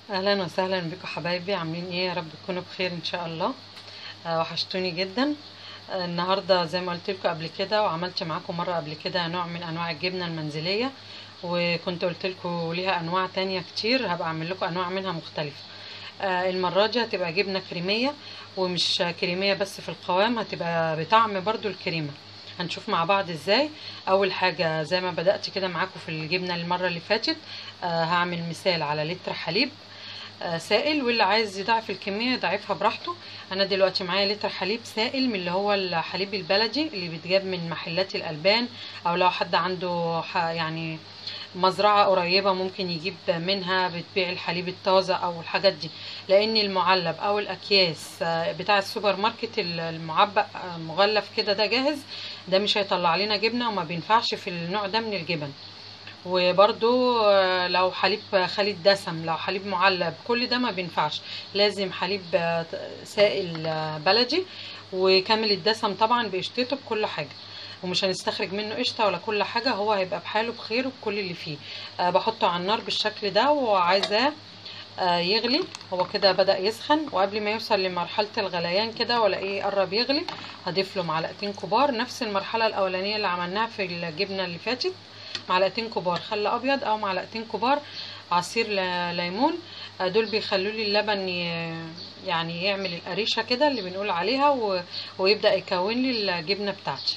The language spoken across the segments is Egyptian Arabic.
اهلا وسهلا بكم حبايبي عاملين ايه يا رب تكونوا بخير ان شاء الله آه وحشتوني جدا آه النهارده زي ما قلت لكم قبل كده وعملت معاكم مره قبل كده نوع من انواع الجبنه المنزليه وكنت قلت لكم ليها انواع تانية كتير هبقى اعمل لكم انواع منها مختلفه آه المره دي هتبقى جبنه كريميه ومش كريميه بس في القوام هتبقى بطعم برضو الكريمه هنشوف مع بعض ازاي اول حاجه زي ما بدات كده معاكم في الجبنه المره اللي فاتت آه هعمل مثال على لتر حليب آه سائل واللي عايز يضاعف الكميه يضاعفها براحته انا دلوقتي معايا لتر حليب سائل من اللي هو الحليب البلدي اللي بيتجاب من محلات الالبان او لو حد عنده يعني مزرعة قريبة ممكن يجيب منها بتبيع الحليب الطازة او الحاجات دي لان المعلب او الاكياس بتاع السوبر ماركت المعبأ مغلف كده ده جاهز ده مش هيطلع لنا جبنة وما بينفعش في النوع ده من الجبن وبرضو لو حليب خليط دسم لو حليب معلب كل ده ما بينفعش لازم حليب سائل بلدي وكامل الدسم طبعا بقشطته بكل حاجه ومش هنستخرج منه قشطه ولا كل حاجه هو هيبقى بحاله بخير وبكل اللي فيه أه بحطه على النار بالشكل ده وعايزاه أه يغلي هو كده بدا يسخن وقبل ما يوصل لمرحله الغليان كده ولا ايه قرب يغلي هضيف له معلقتين كبار نفس المرحله الاولانيه اللي عملناها في الجبنه اللي فاتت معلقتين كبار خل ابيض او معلقتين كبار عصير ليمون دول بيخلوا لي اللبن يعني يعمل القريشه كده اللي بنقول عليها ويبدا يكون لي الجبنه بتاعتي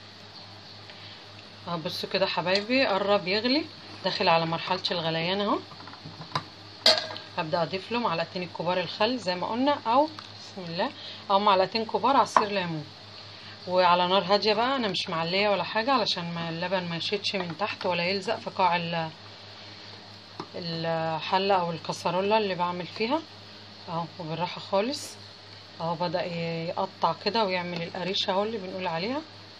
بصوا كده حبايبي قرب يغلي داخل على مرحله الغليان اهو هبدا اضيف له معلقتين الكبار الخل زي ما قلنا او بسم الله او معلقتين كبار عصير ليمون وعلى نار هاديه بقى انا مش معليه ولا حاجه علشان ما اللبن ما يشيتش من تحت ولا يلزق في قاع الحله او الكسرولة اللي بعمل فيها اهو وبالراحه خالص اهو بدا يقطع كده ويعمل القريشه اهو اللي بنقول عليها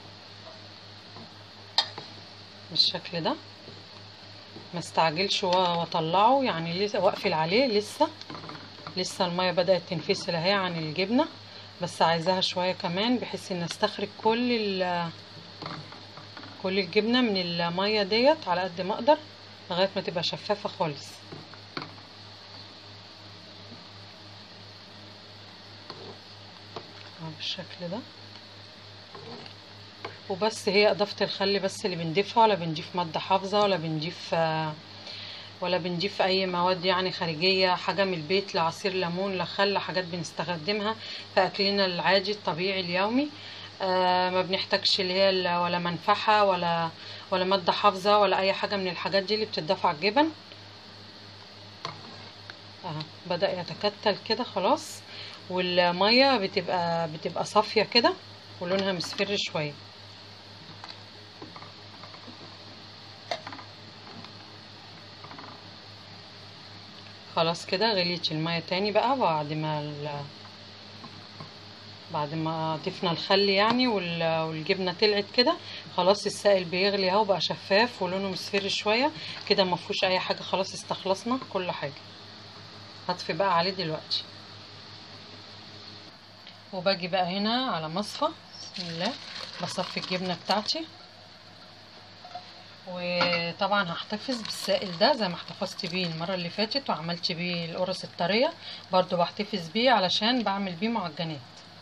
بالشكل ده ما استعجلش واطلعه يعني لسه واقفل عليه لسه لسه الميه بدات تنفصل اهي عن الجبنه بس عايزاها شويه كمان بحيث ان استخرج كل كل الجبنه من الميه ديت على قد ما اقدر لغايه ما تبقى شفافه خالص بالشكل ده وبس هي اضافه الخل بس اللي بنضيفها ولا بنضيف ماده حافظه ولا بنضيف ولا بنضيف اي مواد يعني خارجيه حاجه من البيت لا عصير ليمون لا خل حاجات بنستخدمها في اكلنا العادي الطبيعي اليومي آه ما بنحتاجش اللي هي ولا منفعه ولا ولا ماده حافظه ولا اي حاجه من الحاجات دي اللي بتضاف على الجبن اهو بدا يتكتل كده خلاص والميه بتبقى بتبقى صافيه كده ولونها مصفر شويه خلاص كده غليت الميه تاني بقى بعد ما ال... بعد ما ضفنا الخل يعني والجبنه طلعت كده خلاص السائل بيغلي اهو بقى شفاف ولونه مصفر شويه كده ما فيهوش اي حاجه خلاص استخلصنا كل حاجه هطفي بقى عليه دلوقتي وباجي بقى هنا على مصفى بسم الله بصفي الجبنه بتاعتي وطبعا هحتفظ بالسائل ده زي ما احتفظت بيه المره اللي فاتت وعملت بيه القرص الطريه برضو بحتفظ بيه علشان بعمل بيه معجنات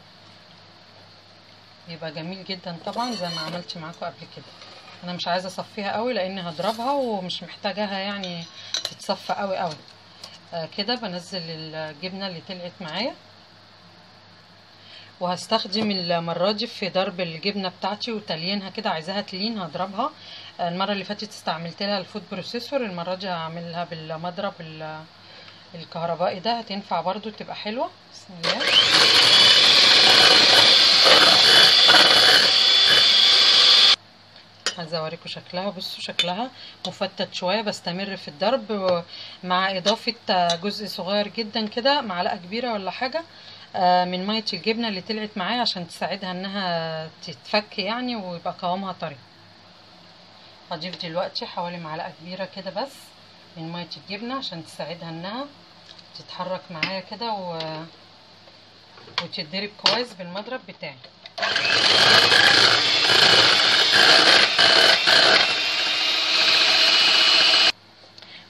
بيبقى جميل جدا طبعا زي ما عملت معاكم قبل كده انا مش عايزه اصفيها قوي لاني هضربها ومش محتاجاها يعني تتصفى قوي قوي آه كده بنزل الجبنه اللي طلعت معايا وهستخدم المرة دي في ضرب الجبنة بتاعتي وتليينها كده عايزاها تلين هضربها المرة اللي فاتت استعملت لها الفود بروسيسور المرة دي هعملها بالمضرب الكهربائي ده هتنفع برضو تبقى حلوة بسم الله عايزه اوريكم شكلها بصوا شكلها مفتت شويه بستمر في الضرب مع اضافه جزء صغير جدا كده معلقه كبيره ولا حاجه من ميه الجبنه اللي طلعت معايا عشان تساعدها انها تتفك يعني ويبقى قوامها طري هضيف دلوقتي حوالي معلقه كبيره كده بس من ميه الجبنه عشان تساعدها انها تتحرك معايا كده و... وتتضرب كويس بالمضرب بتاعي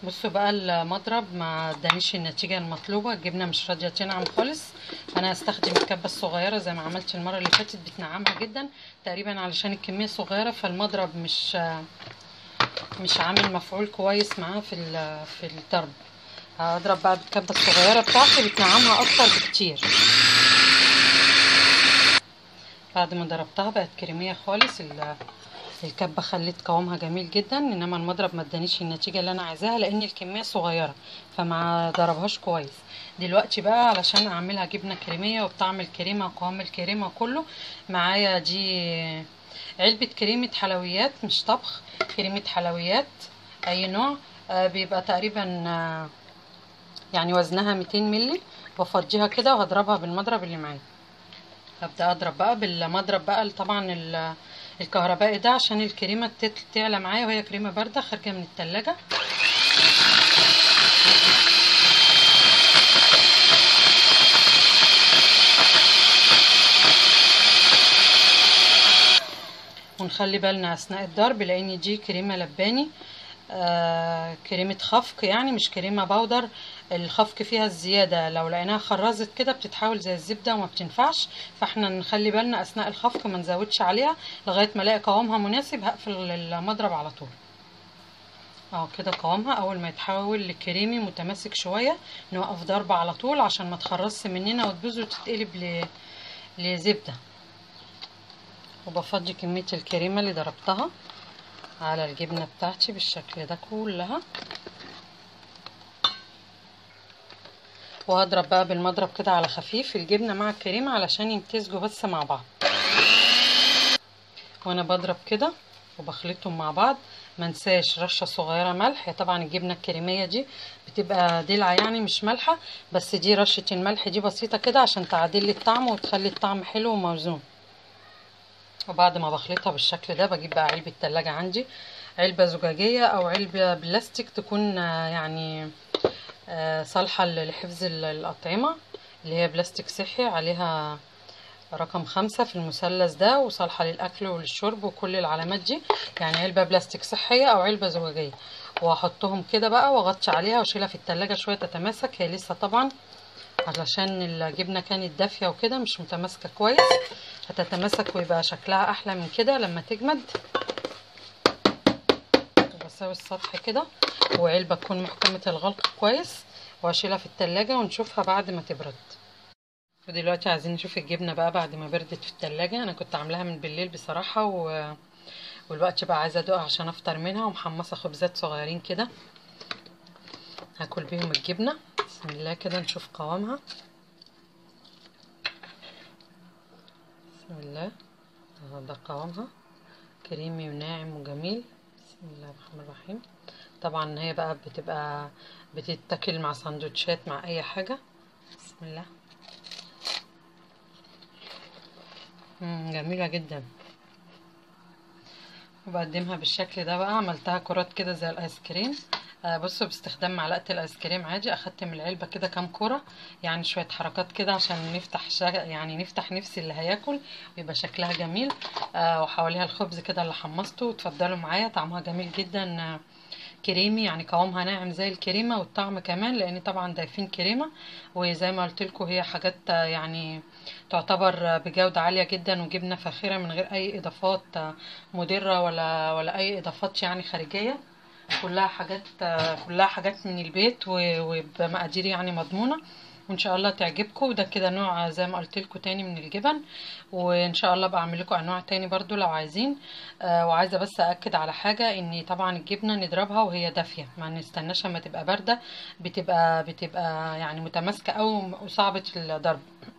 بصوا بقى المضرب ما ادانيش النتيجة المطلوبة الجبنة مش راضية تنعم خالص انا هستخدم الكبة الصغيرة زي ما عملت المرة اللي فاتت بتنعمها جدا تقريبا علشان الكمية صغيرة فالمضرب مش مش عامل مفعول كويس معاه في في الضرب هضرب بقى بالكبة الصغيرة بتاعتي بتنعمها اكتر بكتير بعد ما ضربتها بقت كريمية خالص الكبه خلت قوامها جميل جدا انما المضرب ما ادانيش النتيجه اللي انا عايزاها لان الكميه صغيره فما ضربهاش كويس دلوقتي بقى علشان اعملها جبنه كريميه وبطعم الكريمه وقوام الكريمه كله معايا دي علبه كريمه حلويات مش طبخ كريمه حلويات اي نوع آه بيبقى تقريبا آه يعني وزنها 200 مللي بفضيها كده وهضربها بالمضرب اللي معايا هبدا اضرب بقى بالمضرب بقى طبعا الكهربائي ده عشان الكريمه تعلى معايا وهي كريمه بارده خارجه من التلاجة ونخلي بالنا اثناء الضرب لان دي كريمه لباني آه كريمه خفق يعني مش كريمه بودر الخفق فيها الزياده لو لقيناها خرزت كده بتتحول زي الزبده وما بتنفعش فاحنا نخلي بالنا اثناء الخفق ما نزودش عليها لغايه ما الاقي قوامها مناسب هقفل المضرب على طول اهو كده قوامها اول ما يتحول لكريمي متماسك شويه نوقف ضرب على طول عشان ما تخرصش مننا وتبوظ وتتقلب ل... لزبده وبفضي كميه الكريمه اللي ضربتها على الجبنه بتاعتي بالشكل ده كلها وهضرب بقى بالمضرب كده على خفيف الجبنه مع الكريمه علشان يمتزجوا بس مع بعض وانا بضرب كده وبخلطهم مع بعض منساش رشه صغيره ملح هي طبعا الجبنه الكريميه دي بتبقى دلعه يعني مش مالحه بس دي رشه الملح دي بسيطه كده عشان تعدل لي الطعم وتخلي الطعم حلو وموزون وبعد ما بخلطها بالشكل ده بجيب بقى علبه تلاجة عندي علبه زجاجيه او علبه بلاستيك تكون يعني صالحة لحفظ الأطعمة اللي هي بلاستيك صحي عليها رقم خمسة في المثلث ده وصالحة للأكل وللشرب وكل العلامات دي يعني علبة بلاستيك صحية أو علبة زجاجية وهحطهم كده بقى واغطي عليها واشيلها في التلاجة شوية تتماسك هي لسه طبعا علشان الجبنة كانت دافية وكده مش متماسكة كويس هتتماسك ويبقى شكلها أحلى من كده لما تجمد بساوي السطح كده وعلبة تكون محكمة الغلق كويس واشيلها في التلاجة ونشوفها بعد ما تبرد ودلوقتي عايزين نشوف الجبنة بقى بعد ما بردت في التلاجة انا كنت عاملاها من بالليل بصراحة و... والوقت بقى عايزة ادوقها عشان افطر منها ومحمصة خبزات صغيرين كده هاكل بيهم الجبنة بسم الله كده نشوف قوامها بسم الله ده قوامها كريمي وناعم وجميل بسم الله الرحمن الرحيم طبعا هي بقى بتبقى بتتاكل مع سندوتشات مع اي حاجة بسم الله مم جميلة جدا وبقدمها بالشكل ده بقى عملتها كرات كده زي الايس كريم آه بصوا باستخدام معلقه الايس كريم عادي اخدت من العلبه كده كام كره يعني شويه حركات كده عشان نفتح شا... يعني نفتح نفس اللي هياكل ويبقى شكلها جميل آه وحواليها الخبز كده اللي حمصته وتفضلوا معايا طعمها جميل جدا آه كريمي يعني قوامها ناعم زي الكريمه والطعم كمان لان طبعا ضايفين كريمه وزي ما قلت لكم هي حاجات يعني تعتبر بجوده عاليه جدا وجبنه فاخره من غير اي اضافات مضره ولا ولا اي اضافات يعني خارجيه كلها حاجات كلها حاجات من البيت وبمقادير يعني مضمونه وان شاء الله تعجبكم وده كده نوع زي ما قلت لكم تاني من الجبن وان شاء الله بعمل لكم انواع تاني برضو لو عايزين آه وعايزه بس اكد على حاجه ان طبعا الجبنه نضربها وهي دافيه ما نستناش اما تبقى بارده بتبقى بتبقى يعني متماسكه او صعبه الضرب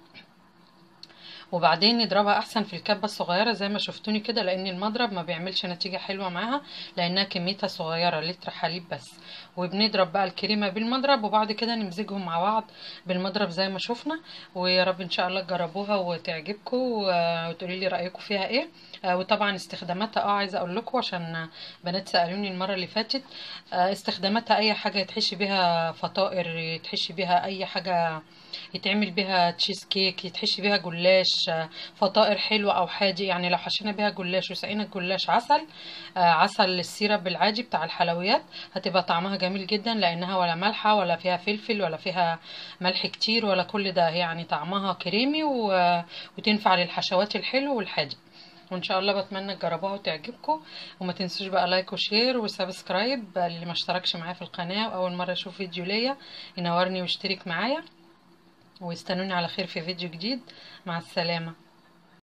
وبعدين نضربها احسن في الكبه الصغيره زي ما شفتوني كده لان المضرب ما بيعملش نتيجه حلوه معاها لانها كميتها صغيره لتر حليب بس وبنضرب بقى الكريمه بالمضرب وبعد كده نمزجهم مع بعض بالمضرب زي ما شفنا ويا رب ان شاء الله تجربوها وتعجبكم وتقولي لي رايكم فيها ايه وطبعا استخداماتها اه عايزه اقول لكم عشان بنات سالوني المره اللي فاتت استخداماتها اي حاجه يتحشي بيها فطائر يتحشي بيها اي حاجه يتعمل بيها تشيز كيك يتحشي بيها جلاش آه، فطائر حلو او حادق يعني لو حشينا بيها جلاش وسقينا الجلاش عسل آه، عسل السيرب العادي بتاع الحلويات هتبقى طعمها جميل جدا لانها ولا مالحه ولا فيها فلفل ولا فيها ملح كتير ولا كل ده يعني طعمها كريمي و- وتنفع للحشوات الحلو والحادق وان شاء الله بتمنى تجربوها وتعجبكم وما تنسوش بقى لايك وشير وسبسكرايب اللي ما اشتركش معايا في القناه واول مره يشوف فيديو ليا ينورني ويشترك معايا واستنوني على خير في فيديو جديد مع السلامه